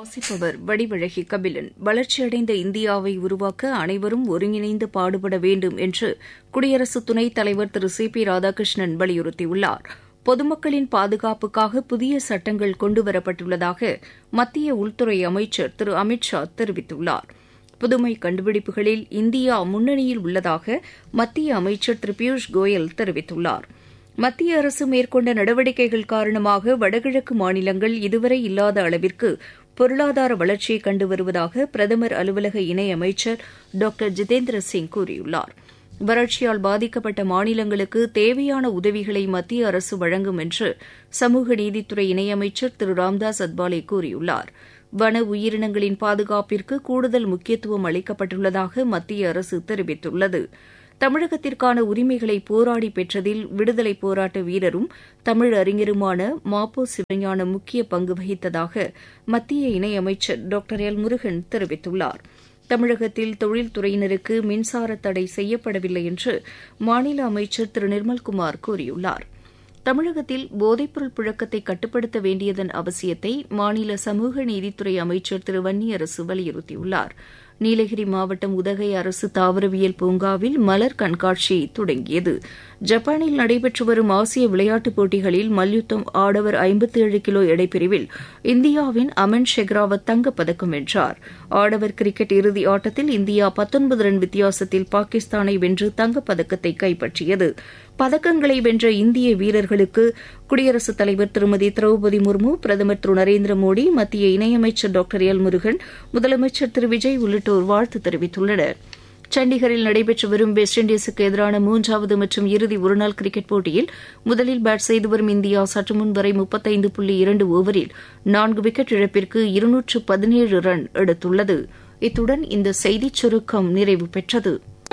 வாசிப்பவர் வடிவழகி கபிலன் வளர்ச்சியடைந்த இந்தியாவை உருவாக்க அனைவரும் ஒருங்கிணைந்து பாடுபட வேண்டும் என்று குடியரசு துணைத் தலைவர் திரு சி பி ராதாகிருஷ்ணன் வலியுறுத்தியுள்ளார் பொதுமக்களின் பாதுகாப்புக்காக புதிய சட்டங்கள் கொண்டுவரப்பட்டுள்ளதாக மத்திய உள்துறை அமைச்சர் திரு அமித் ஷா தெரிவித்துள்ளார் புதுமை கண்டுபிடிப்புகளில் இந்தியா முன்னணியில் உள்ளதாக மத்திய அமைச்சர் திரு பியூஷ் கோயல் தெரிவித்துள்ளார் மத்திய அரசு மேற்கொண்ட நடவடிக்கைகள் காரணமாக வடகிழக்கு மாநிலங்கள் இதுவரை இல்லாத அளவிற்கு பொருளாதார வளர்ச்சியை கண்டு வருவதாக பிரதமர் அலுவலக இணையமைச்சர் டாக்டர் ஜிதேந்திர சிங் கூறியுள்ளார் வறட்சியால் பாதிக்கப்பட்ட மாநிலங்களுக்கு தேவையான உதவிகளை மத்திய அரசு வழங்கும் என்று சமூக நீதித்துறை இணையமைச்சர் திரு ராம்தாஸ் அத்வாலே கூறியுள்ளார் வன உயிரினங்களின் பாதுகாப்பிற்கு கூடுதல் முக்கியத்துவம் அளிக்கப்பட்டுள்ளதாக மத்திய அரசு தெரிவித்துள்ளது தமிழகத்திற்கான உரிமைகளை போராடி பெற்றதில் விடுதலை போராட்ட வீரரும் தமிழ் அறிஞருமான மாப்போ சிவஞானம் முக்கிய பங்கு வகித்ததாக மத்திய இணையமைச்சர் டாக்டர் எல் முருகன் தெரிவித்துள்ளார் தமிழகத்தில் தொழில்துறையினருக்கு மின்சார தடை செய்யப்படவில்லை என்று மாநில அமைச்சர் திரு நிர்மல்குமார் கூறியுள்ளார் தமிழகத்தில் போதைப்பொருள் புழக்கத்தை கட்டுப்படுத்த வேண்டியதன் அவசியத்தை மாநில சமூக நீதித்துறை அமைச்சர் திரு வன்னியரசு வலியுறுத்தியுள்ளார் நீலகிரி மாவட்டம் உதகை அரசு தாவரவியல் பூங்காவில் மலர் கண்காட்சி தொடங்கியது ஜப்பானில் நடைபெற்று வரும் ஆசிய விளையாட்டுப் போட்டிகளில் மல்யுத்தம் ஆடவர் ஐம்பத்தி ஏழு கிலோ எடைப்பிரிவில் இந்தியாவின் அமன் ஷெக்ராவத் தங்கப்பதக்கம் வென்றார் ஆடவர் கிரிக்கெட் இறுதி ஆட்டத்தில் இந்தியா பத்தொன்பது ரன் வித்தியாசத்தில் பாகிஸ்தானை வென்று தங்கப்பதக்கத்தை கைப்பற்றியது பதக்கங்களை வென்ற இந்திய வீரர்களுக்கு குடியரசுத் தலைவர் திருமதி திரௌபதி முர்மு பிரதமர் திரு நரேந்திர மோடி மத்திய இணையமைச்சர் டாக்டர் எல் முருகன் முதலமைச்சர் திரு விஜய் உள்ளிட்டோர் வாழ்த்து தெரிவித்துள்ளனர் சண்டிகரில் நடைபெற்று வரும் வெஸ்ட் இண்டீஸுக்கு எதிரான மூன்றாவது மற்றும் இறுதி ஒருநாள் கிரிக்கெட் போட்டியில் முதலில் பேட் செய்து வரும் இந்தியா சற்று முன் வரை முப்பத்தைந்து புள்ளி இரண்டு ஓவரில் நான்கு விக்கெட் இழப்பிற்கு இருநூற்று பதினேழு ரன் எடுத்துள்ளது இத்துடன் இந்த செய்திச் சுருக்கம் நிறைவு பெற்றது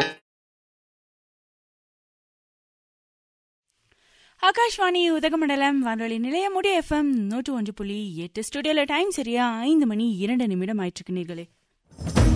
ஆகாஷ்வாணி உதகமண்டலம் வானொலி நிலையம் முடிய எஃப்எம் நூற்று ஒன்று புள்ளி எட்டு ஸ்டுடியோல டைம் சரியா ஐந்து மணி இரண்டு நிமிடம் ஆயிற்றுக்கு நீர்களே